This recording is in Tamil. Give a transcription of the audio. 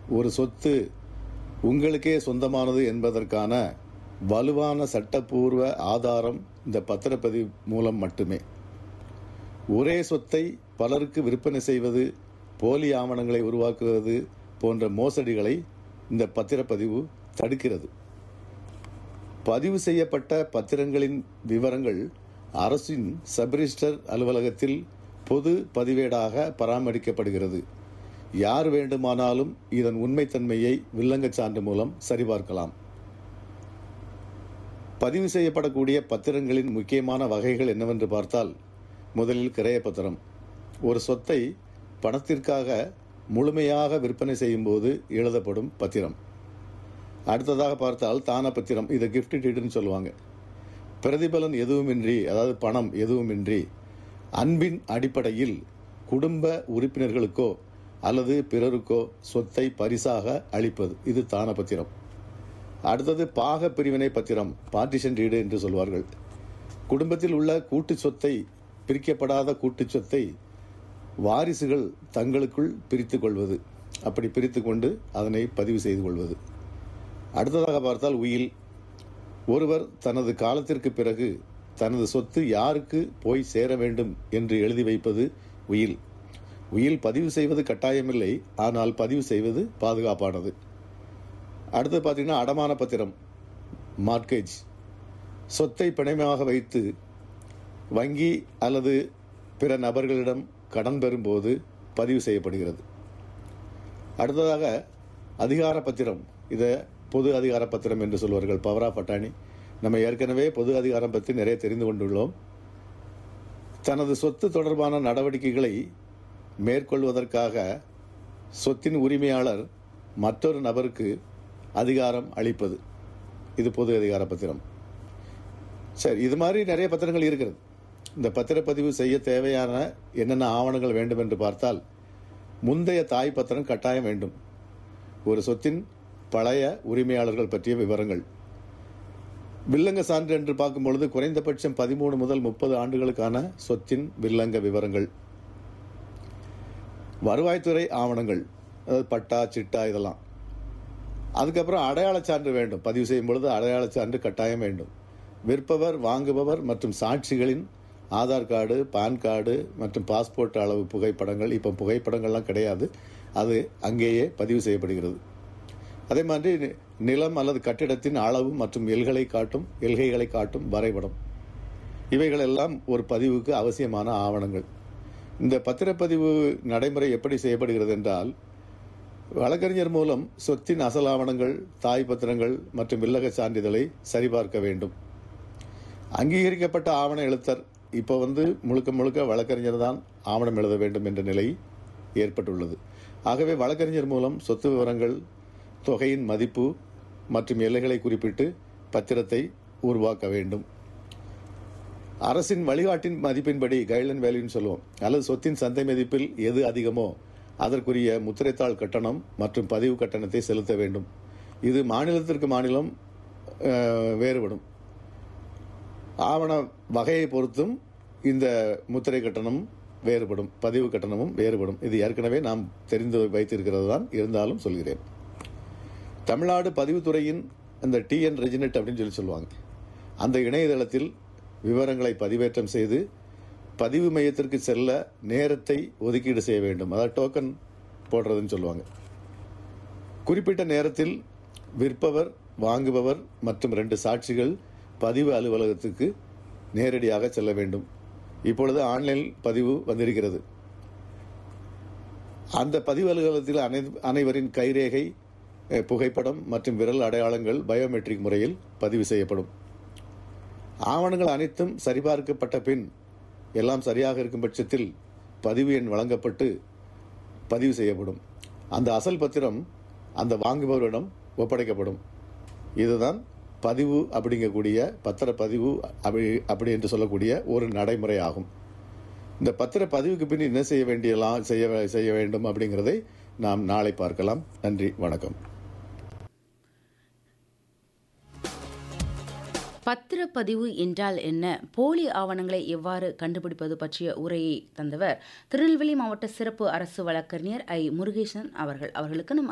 ஒரு சொத்து உங்களுக்கே சொந்தமானது என்பதற்கான வலுவான சட்டப்பூர்வ ஆதாரம் இந்த பத்திரப்பதிவு மூலம் மட்டுமே ஒரே சொத்தை பலருக்கு விற்பனை செய்வது போலி ஆவணங்களை உருவாக்குவது போன்ற மோசடிகளை இந்த பத்திரப்பதிவு தடுக்கிறது பதிவு செய்யப்பட்ட பத்திரங்களின் விவரங்கள் அரசின் சப்ரிஜிஸ்டர் அலுவலகத்தில் பொது பதிவேடாக பராமரிக்கப்படுகிறது யார் வேண்டுமானாலும் இதன் உண்மைத்தன்மையை வில்லங்கச் சான்று மூலம் சரிபார்க்கலாம் பதிவு செய்யப்படக்கூடிய பத்திரங்களின் முக்கியமான வகைகள் என்னவென்று பார்த்தால் முதலில் கிரய பத்திரம் ஒரு சொத்தை பணத்திற்காக முழுமையாக விற்பனை செய்யும்போது எழுதப்படும் பத்திரம் அடுத்ததாக பார்த்தால் தான பத்திரம் இதை கிஃப்ட் டீடுன்னு சொல்லுவாங்க பிரதிபலன் எதுவுமின்றி அதாவது பணம் எதுவுமின்றி அன்பின் அடிப்படையில் குடும்ப உறுப்பினர்களுக்கோ அல்லது பிறருக்கோ சொத்தை பரிசாக அளிப்பது இது தான பத்திரம் அடுத்தது பாக பிரிவினை பத்திரம் பார்ட்டிஷன் டீடு என்று சொல்வார்கள் குடும்பத்தில் உள்ள கூட்டு சொத்தை பிரிக்கப்படாத கூட்டு சொத்தை வாரிசுகள் தங்களுக்குள் பிரித்து கொள்வது அப்படி பிரித்து கொண்டு அதனை பதிவு செய்து கொள்வது அடுத்ததாக பார்த்தால் உயில் ஒருவர் தனது காலத்திற்கு பிறகு தனது சொத்து யாருக்கு போய் சேர வேண்டும் என்று எழுதி வைப்பது உயில் உயில் பதிவு செய்வது கட்டாயமில்லை ஆனால் பதிவு செய்வது பாதுகாப்பானது அடுத்து பார்த்தீங்கன்னா அடமான பத்திரம் மார்க்கேஜ் சொத்தை பிணையமாக வைத்து வங்கி அல்லது பிற நபர்களிடம் கடன் பெறும்போது பதிவு செய்யப்படுகிறது அடுத்ததாக அதிகார பத்திரம் இதை பொது அதிகார பத்திரம் என்று சொல்வார்கள் பவர் ஆஃப் அட்டானி நம்ம ஏற்கனவே பொது அதிகாரம் பற்றி நிறைய தெரிந்து கொண்டுள்ளோம் தனது சொத்து தொடர்பான நடவடிக்கைகளை மேற்கொள்வதற்காக சொத்தின் உரிமையாளர் மற்றொரு நபருக்கு அதிகாரம் அளிப்பது இது பொது அதிகார பத்திரம் சரி இது மாதிரி நிறைய பத்திரங்கள் இருக்கிறது இந்த பத்திரப்பதிவு செய்ய தேவையான என்னென்ன ஆவணங்கள் வேண்டும் என்று பார்த்தால் முந்தைய தாய் பத்திரம் கட்டாயம் வேண்டும் ஒரு சொத்தின் பழைய உரிமையாளர்கள் பற்றிய விவரங்கள் வில்லங்க சான்று என்று பார்க்கும் பொழுது குறைந்தபட்சம் பதிமூணு முதல் முப்பது ஆண்டுகளுக்கான சொத்தின் வில்லங்க விவரங்கள் வருவாய்த்துறை ஆவணங்கள் அதாவது பட்டா சிட்டா இதெல்லாம் அதுக்கப்புறம் அடையாளச் சான்று வேண்டும் பதிவு செய்யும் பொழுது அடையாளச் சான்று கட்டாயம் வேண்டும் விற்பவர் வாங்குபவர் மற்றும் சாட்சிகளின் ஆதார் கார்டு பான் கார்டு மற்றும் பாஸ்போர்ட் அளவு புகைப்படங்கள் இப்போ புகைப்படங்கள்லாம் கிடையாது அது அங்கேயே பதிவு செய்யப்படுகிறது அதே மாதிரி நிலம் அல்லது கட்டிடத்தின் அளவு மற்றும் எல்களை காட்டும் எல்கைகளை காட்டும் வரைபடம் இவைகள் எல்லாம் ஒரு பதிவுக்கு அவசியமான ஆவணங்கள் இந்த பத்திரப்பதிவு நடைமுறை எப்படி செய்யப்படுகிறது என்றால் வழக்கறிஞர் மூலம் சொத்தின் அசல் ஆவணங்கள் தாய் பத்திரங்கள் மற்றும் வில்லக சான்றிதழை சரிபார்க்க வேண்டும் அங்கீகரிக்கப்பட்ட ஆவண எழுத்தர் இப்போ வந்து முழுக்க முழுக்க வழக்கறிஞர் தான் ஆவணம் எழுத வேண்டும் என்ற நிலை ஏற்பட்டுள்ளது ஆகவே வழக்கறிஞர் மூலம் சொத்து விவரங்கள் தொகையின் மதிப்பு மற்றும் எல்லைகளை குறிப்பிட்டு பத்திரத்தை உருவாக்க வேண்டும் அரசின் வழிகாட்டின் மதிப்பின்படி கைட்லைன் வேல்யூன்னு சொல்லுவோம் அல்லது சொத்தின் சந்தை மதிப்பில் எது அதிகமோ அதற்குரிய முத்திரைத்தாள் கட்டணம் மற்றும் பதிவு கட்டணத்தை செலுத்த வேண்டும் இது மாநிலத்திற்கு மாநிலம் அஹ், வேறுபடும் ஆவண வகையை பொறுத்தும் இந்த முத்திரை கட்டணம் வேறுபடும் பதிவு கட்டணமும் வேறுபடும் இது ஏற்கனவே நாம் தெரிந்து வைத்திருக்கிறது தான் இருந்தாலும் சொல்கிறேன் தமிழ்நாடு பதிவுத்துறையின் அந்த டிஎன் ரெஜினெட் அப்படின்னு சொல்லி சொல்லுவாங்க அந்த இணையதளத்தில் விவரங்களை பதிவேற்றம் செய்து பதிவு மையத்திற்கு செல்ல நேரத்தை ஒதுக்கீடு செய்ய வேண்டும் அதாவது டோக்கன் போடுறதுன்னு சொல்லுவாங்க குறிப்பிட்ட நேரத்தில் விற்பவர் வாங்குபவர் மற்றும் ரெண்டு சாட்சிகள் பதிவு அலுவலகத்துக்கு நேரடியாக செல்ல வேண்டும் இப்பொழுது ஆன்லைன் பதிவு வந்திருக்கிறது அந்த பதிவு அலுவலகத்தில் அனை அனைவரின் கைரேகை அஹ், புகைப்படம் மற்றும் விரல் அடையாளங்கள் பயோமெட்ரிக் முறையில் பதிவு செய்யப்படும் ஆவணங்கள் அனைத்தும் சரிபார்க்கப்பட்ட பின் எல்லாம் சரியாக இருக்கும் பட்சத்தில் பதிவு எண் வழங்கப்பட்டு பதிவு செய்யப்படும் அந்த அசல் பத்திரம் அந்த வாங்குபவரிடம் ஒப்படைக்கப்படும் இதுதான் பதிவு அப்படிங்கக்கூடிய பத்திர பதிவு அப்படி அப்படி என்று சொல்லக்கூடிய ஒரு நடைமுறை ஆகும் இந்த பத்திர பதிவுக்கு பின் என்ன செய்ய வேண்டியலாம் செய்ய செய்ய வேண்டும் அப்படிங்கிறதை நாம் நாளை பார்க்கலாம் நன்றி வணக்கம் பத்திரப்பதிவு என்றால் என்ன போலி ஆவணங்களை எவ்வாறு கண்டுபிடிப்பது பற்றிய உரையை தந்தவர் திருநெல்வேலி மாவட்ட சிறப்பு அரசு வழக்கறிஞர் ஐ முருகேசன் அவர்கள் அவர்களுக்கு நம்